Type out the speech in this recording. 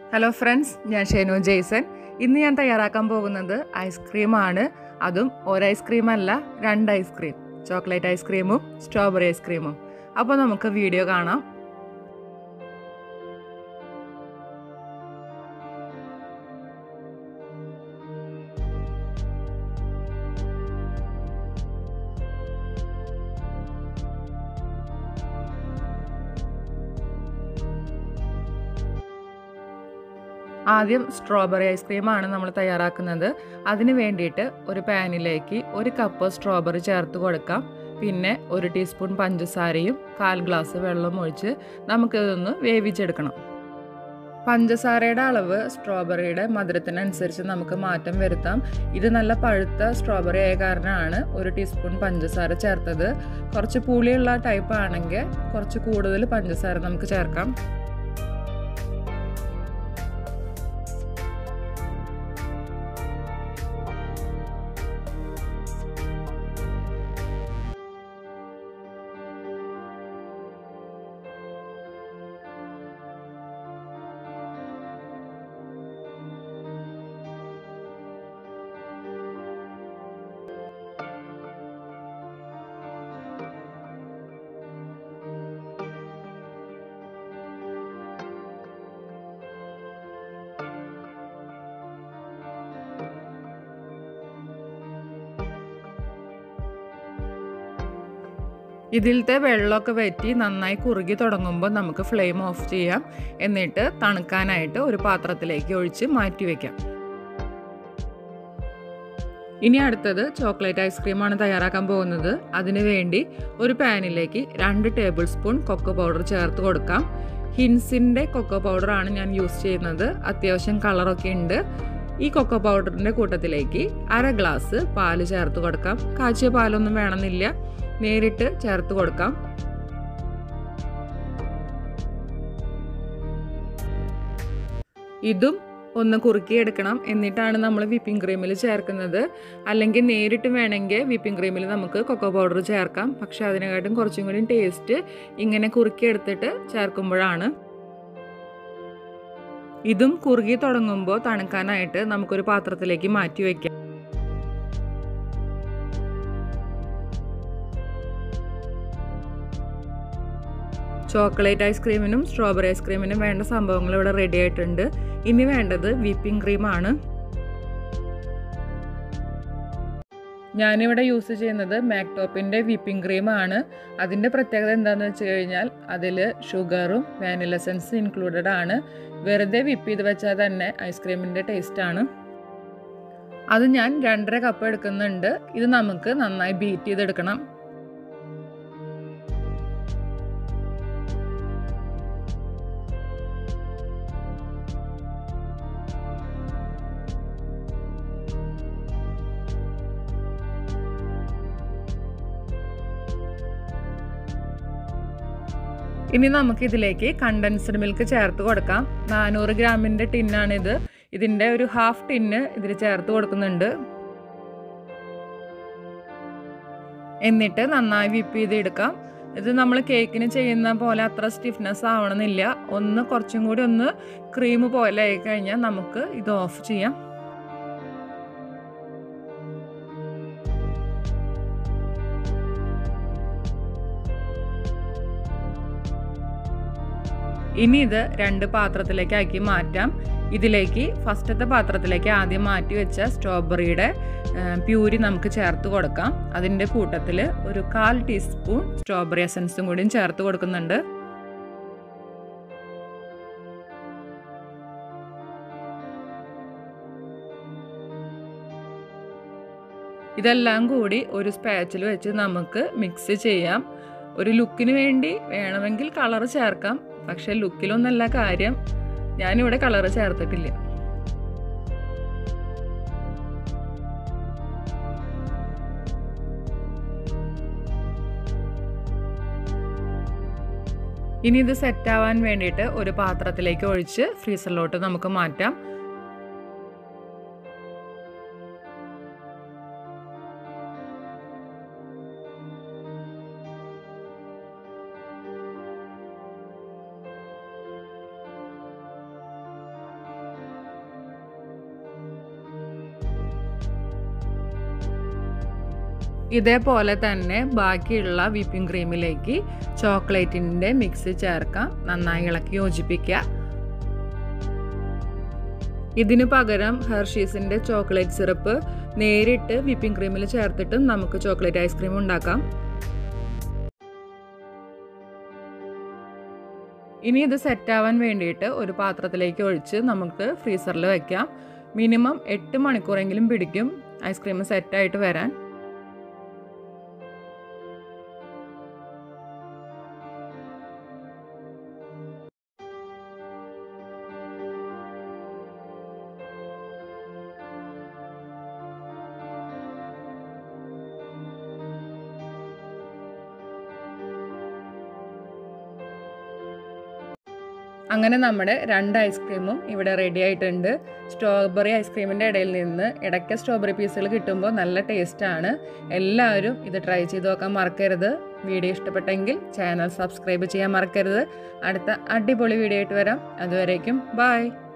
hello friends ഞാൻ ഷെനു Jason ഇന്ന് ഞാൻ തയ്യാറാക്കാൻ പോകുന്നത് ഐസ്ക്രീമാണ് അതും ഒരു ഐസ്ക്രീം അല്ല രണ്ട് ഐസ്ക്രീം ചോക്ലേറ്റ് ഐസ്ക്രീമും സ്ട്രോബെറി ഐസ്ക്രീമും അപ്പോൾ നമുക്ക് വീഡിയോ കാണാം ആദ്യം സ്ട്രോബെറി ഐസ്ക്രീമാണ് നമ്മൾ തയ്യാറാക്കുന്നത് അതിന് വേണ്ടിയിട്ട് ഒരു പാനിലേക്ക് ഒരു കപ്പ് സ്ട്രോബെറി ചേർത്ത് കൊടുക്കാം പിന്നെ ഒരു ടീസ്പൂൺ പഞ്ചസാരയും കാൽ ഗ്ലാസ് വെള്ളം ഒഴിച്ച് നമുക്കിതൊന്ന് വേവിച്ചെടുക്കണം പഞ്ചസാരയുടെ അളവ് സ്ട്രോബെറിയുടെ മധുരത്തിനനുസരിച്ച് നമുക്ക് മാറ്റം വരുത്താം ഇത് നല്ല പഴുത്ത സ്ട്രോബെറി ആയ കാരണമാണ് ഒരു ടീസ്പൂൺ പഞ്ചസാര ചേർത്തത് കുറച്ച് പുളിയുള്ള ടൈപ്പ് ആണെങ്കിൽ കുറച്ച് കൂടുതൽ പഞ്ചസാര നമുക്ക് ചേർക്കാം ഇതിലത്തെ വെള്ളമൊക്കെ വറ്റി നന്നായി കുറുകി തുടങ്ങുമ്പോൾ നമുക്ക് ഫ്ലെയിം ഓഫ് ചെയ്യാം എന്നിട്ട് തണുക്കാനായിട്ട് ഒരു പാത്രത്തിലേക്ക് ഒഴിച്ച് മാറ്റി വയ്ക്കാം ഇനി അടുത്തത് ചോക്ലേറ്റ് ഐസ്ക്രീമാണ് തയ്യാറാക്കാൻ പോകുന്നത് അതിനു വേണ്ടി ഒരു പാനിലേക്ക് രണ്ട് ടേബിൾ സ്പൂൺ കൊക്കോ പൗഡർ ചേർത്ത് കൊടുക്കാം ഹിൻസിൻ്റെ കൊക്കോ പൗഡറാണ് ഞാൻ യൂസ് ചെയ്യുന്നത് അത്യാവശ്യം കളറൊക്കെ ഉണ്ട് ഈ കൊക്കോ പൗഡറിൻ്റെ കൂട്ടത്തിലേക്ക് അര ഗ്ലാസ് പാല് ചേർത്ത് കൊടുക്കാം കാച്ചിയ പാലൊന്നും വേണമെന്നില്ല നേരിട്ട് ചേർത്ത് കൊടുക്കാം ഇതും ഒന്ന് കുറുക്കിയെടുക്കണം എന്നിട്ടാണ് നമ്മൾ വിപ്പിംഗ് ക്രീമിൽ ചേർക്കുന്നത് അല്ലെങ്കിൽ നേരിട്ട് വേണമെങ്കിൽ വിപ്പിംഗ് ക്രീമിൽ നമുക്ക് കൊക്കോ പൗഡർ ചേർക്കാം പക്ഷെ അതിനെക്കാട്ടും കുറച്ചും കൂടി ടേസ്റ്റ് ഇങ്ങനെ കുറുക്കിയെടുത്തിട്ട് ചേർക്കുമ്പോഴാണ് ഇതും കുറുകി തുടങ്ങുമ്പോൾ തണുക്കാനായിട്ട് നമുക്കൊരു പാത്രത്തിലേക്ക് മാറ്റി വയ്ക്കാം ചോക്ലേറ്റ് ഐസ്ക്രീമിനും സ്ട്രോബെറി ഐസ്ക്രീമിനും വേണ്ട സംഭവങ്ങൾ ഇവിടെ റെഡി ആയിട്ടുണ്ട് ഇനി വേണ്ടത് വിപ്പിംഗ് ക്രീമാണ് ഞാനിവിടെ യൂസ് ചെയ്യുന്നത് മാക്ടോപ്പിൻ്റെ വിപ്പിംഗ് ക്രീമാണ് അതിൻ്റെ പ്രത്യേകത എന്താണെന്ന് വെച്ച് കഴിഞ്ഞാൽ അതിൽ ഷുഗറും വാനില എസൻസ് ഇൻക്ലൂഡഡ് ആണ് വെറുതെ വിപ്പ് ചെയ്ത് വെച്ചാൽ തന്നെ ഐസ്ക്രീമിൻ്റെ ടേസ്റ്റാണ് അത് ഞാൻ രണ്ടര കപ്പ് എടുക്കുന്നുണ്ട് ഇത് നമുക്ക് നന്നായി ബീറ്റ് ചെയ്തെടുക്കണം ഇനി നമുക്ക് ഇതിലേക്ക് കണ്ടൻസ്ഡ് മിൽക്ക് ചേർത്ത് കൊടുക്കാം നാനൂറ് ഗ്രാമിൻ്റെ ടിന്നാണിത് ഇതിൻ്റെ ഒരു ഹാഫ് ടിന്ന് ഇതിൽ ചേർത്ത് കൊടുക്കുന്നുണ്ട് എന്നിട്ട് നന്നായി വിപ്പ് ചെയ്തെടുക്കാം ഇത് നമ്മൾ കേക്കിന് ചെയ്യുന്ന പോലെ അത്ര സ്റ്റിഫ്നെസ് ആവണമെന്നില്ല ഒന്ന് കുറച്ചും കൂടി ഒന്ന് ക്രീം പോലെ ആയി കഴിഞ്ഞാൽ നമുക്ക് ഇത് ഓഫ് ചെയ്യാം ഇനി ഇത് രണ്ട് പാത്രത്തിലേക്ക് ആക്കി മാറ്റാം ഇതിലേക്ക് ഫസ്റ്റത്തെ പാത്രത്തിലേക്ക് ആദ്യം മാറ്റി വെച്ച സ്ട്രോബെറിയുടെ പ്യൂരി നമുക്ക് ചേർത്ത് കൊടുക്കാം അതിൻ്റെ കൂട്ടത്തിൽ ഒരു കാൽ ടീസ്പൂൺ സ്ട്രോബെറി എസൻസും കൂടിയും ചേർത്ത് കൊടുക്കുന്നുണ്ട് ഇതെല്ലാം കൂടി ഒരു സ്പാച്ചിൽ വെച്ച് നമുക്ക് മിക്സ് ചെയ്യാം ഒരു ലുക്കിന് വേണ്ടി വേണമെങ്കിൽ കളർ ചേർക്കാം പക്ഷെ ലുക്കിലൊന്നല്ല കാര്യം ഞാനിവിടെ കളർ ചേർത്തിട്ടില്ല ഇനി ഇത് സെറ്റ് ആവാൻ വേണ്ടിയിട്ട് ഒരു പാത്രത്തിലേക്ക് ഒഴിച്ച് ഫ്രീസറിലോട്ട് നമുക്ക് മാറ്റാം ഇതേപോലെ തന്നെ ബാക്കിയുള്ള വിപ്പിംഗ് ക്രീമിലേക്ക് ചോക്ലേറ്റിൻ്റെ മിക്സ് ചേർക്കാം നന്നായി ഇളക്കി യോജിപ്പിക്കുക ഇതിനു പകരം ഹെർഷീസിൻ്റെ ചോക്ലേറ്റ് സിറപ്പ് നേരിട്ട് വിപ്പിംഗ് ക്രീമിൽ ചേർത്തിട്ടും നമുക്ക് ചോക്ലേറ്റ് ഐസ്ക്രീം ഉണ്ടാക്കാം ഇനി ഇത് സെറ്റാവാൻ വേണ്ടിയിട്ട് ഒരു പാത്രത്തിലേക്ക് ഒഴിച്ച് നമുക്ക് ഫ്രീസറിൽ വെക്കാം മിനിമം എട്ട് മണിക്കൂറെങ്കിലും പിടിക്കും ഐസ്ക്രീം സെറ്റായിട്ട് വരാൻ അങ്ങനെ നമ്മുടെ രണ്ട് ഐസ്ക്രീമും ഇവിടെ റെഡി ആയിട്ടുണ്ട് സ്ട്രോബെറി ഐസ്ക്രീമിൻ്റെ ഇടയിൽ നിന്ന് ഇടയ്ക്ക് സ്ട്രോബെറി പീസുകൾ കിട്ടുമ്പോൾ നല്ല ടേസ്റ്റാണ് എല്ലാവരും ഇത് ട്രൈ ചെയ്ത് നോക്കാൻ മറക്കരുത് വീഡിയോ ഇഷ്ടപ്പെട്ടെങ്കിൽ ചാനൽ സബ്സ്ക്രൈബ് ചെയ്യാൻ മറക്കരുത് അടുത്ത അടിപൊളി വീഡിയോ ആയിട്ട് വരാം അതുവരേക്കും ബായ്